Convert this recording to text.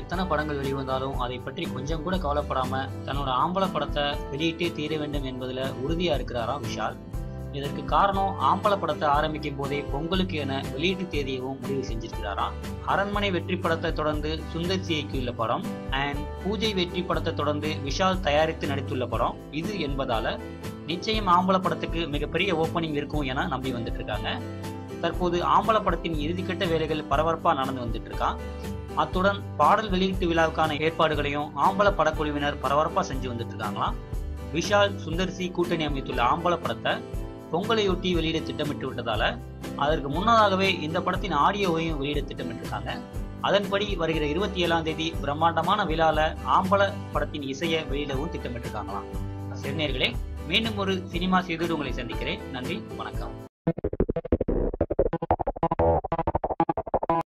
எத்தனை படங்கள் வெளிவந்தாலும் அதை பற்றி கொஞ்சம் கூட கவலைப்படாம தன்னோட ஆம்பளை படத்தை வெளியிட்டே தீர வேண்டும் என்பதுல உறுதியா இருக்கிறாராம் விஷால் இதற்கு காரணம் ஆம்பளை படத்தை ஆரம்பிக்கும் போதே பொங்கலுக்கு என வெளியீட்டு தேதியவும் முடிவு செஞ்சிருக்கிறாராம் அரண்மனை வெற்றி படத்தை தொடர்ந்து சுந்தர் சி இயக்கியுள்ள படம் அண்ட் பூஜை வெற்றி படத்தை தொடர்ந்து விஷால் தயாரித்து நடித்துள்ள படம் இது என்பதால நிச்சயம் ஆம்பளை படத்துக்கு மிகப்பெரிய ஓப்பனிங் இருக்கும் என நம்பி வந்துட்டு இருக்காங்க தற்போது ஆம்பளை படத்தின் இறுதிக்கட்ட வேலைகள் பரபரப்பா நடந்து வந்துட்டு இருக்கான் அத்துடன் பாடல் வெளியீட்டு விழாவுக்கான ஏற்பாடுகளையும் ஆம்பளை படக்குழுவினர் பரபரப்பா செஞ்சு வந்துட்டு இருக்காங்களாம் விஷால் சுந்தர்சி கூட்டணி அமைத்துள்ள ஆம்பளை படத்தை பொங்கலையொட்டி வெளியிட திட்டமிட்டு விட்டதால அதற்கு முன்னதாகவே இந்த படத்தின் ஆடியோவையும் வெளியிட திட்டமிட்டிருக்காங்க அதன்படி வருகிற இருபத்தி ஏழாம் தேதி பிரம்மாண்டமான விழால ஆம்பள படத்தின் இசையை வெளியிடவும் திட்டமிட்டிருக்காங்களாம் சிறுநேர்களே மீண்டும் ஒரு சினிமா செய்தியோடு உங்களை சந்திக்கிறேன் நன்றி வணக்கம்